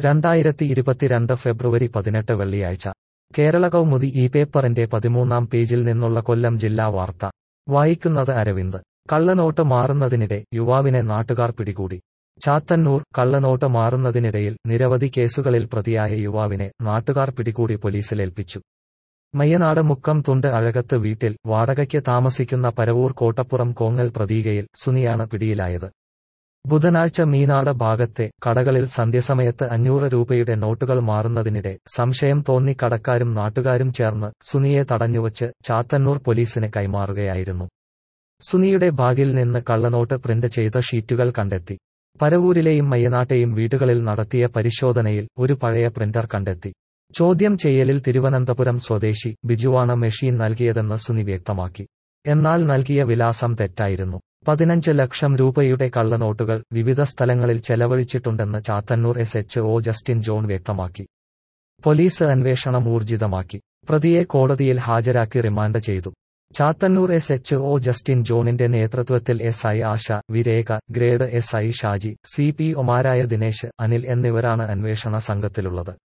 രണ്ടായിരത്തി ഇരുപത്തിരണ്ട് ഫെബ്രുവരി പതിനെട്ട് വെള്ളിയാഴ്ച കേരള കൗമുദി ഈ പേപ്പറിന്റെ പതിമൂന്നാം പേജിൽ നിന്നുള്ള കൊല്ലം ജില്ലാ വാർത്ത വായിക്കുന്നത് അരവിന്ദ് കള്ളനോട്ട് മാറുന്നതിനിടെ യുവാവിനെ നാട്ടുകാർ പിടികൂടി ചാത്തന്നൂർ കള്ളനോട്ട് മാറുന്നതിനിടയിൽ നിരവധി കേസുകളിൽ പ്രതിയായ യുവാവിനെ നാട്ടുകാർ പിടികൂടി പോലീസിലേൽപ്പിച്ചു മയ്യനാട് മുക്കം തുണ്ട് അഴകത്ത് വീട്ടിൽ വാടകയ്ക്ക് താമസിക്കുന്ന പരവൂർ കോട്ടപ്പുറം കോങ്ങൽ പ്രതീകയിൽ സുനിയാണ് പിടിയിലായത് ബുധനാഴ്ച മീനാട് ഭാഗത്തെ കടകളിൽ സന്ധ്യസമയത്ത് അഞ്ഞൂറ് രൂപയുടെ നോട്ടുകൾ മാറുന്നതിനിടെ സംശയം തോന്നി കടക്കാരും നാട്ടുകാരും ചേർന്ന് സുനിയെ തടഞ്ഞുവച്ച് ചാത്തന്നൂർ പോലീസിന് കൈമാറുകയായിരുന്നു സുനിയുടെ ബാഗിൽ നിന്ന് കള്ളനോട്ട് പ്രിന്റ് ചെയ്ത ഷീറ്റുകൾ കണ്ടെത്തി പരവൂരിലെയും മയ്യനാട്ടെയും വീടുകളിൽ നടത്തിയ പരിശോധനയിൽ ഒരു പഴയ പ്രിന്റർ കണ്ടെത്തി ചോദ്യം ചെയ്യലിൽ തിരുവനന്തപുരം സ്വദേശി ബിജുവാണ് മെഷീൻ നൽകിയതെന്ന് സുനി വ്യക്തമാക്കി എന്നാൽ നൽകിയ വിലാസം തെറ്റായിരുന്നു പതിനഞ്ച് ലക്ഷം രൂപയുടെ കള്ളനോട്ടുകൾ വിവിധ സ്ഥലങ്ങളിൽ ചെലവഴിച്ചിട്ടുണ്ടെന്ന് Chathannoor S H O Justin John വ്യക്തമാക്കി പോലീസ് അന്വേഷണം ഊർജിതമാക്കി പ്രതിയെ കോടതിയിൽ ഹാജരാക്കി റിമാൻഡ് ചെയ്തു Chathannoor S H O Justin ജോണിന്റെ നേതൃത്വത്തിൽ S I Asha Virekha grade S I Shaji C P ഒമാരായ ദിനേശ് അനിൽ എന്നിവരാണ് അന്വേഷണ സംഘത്തിലുള്ളത്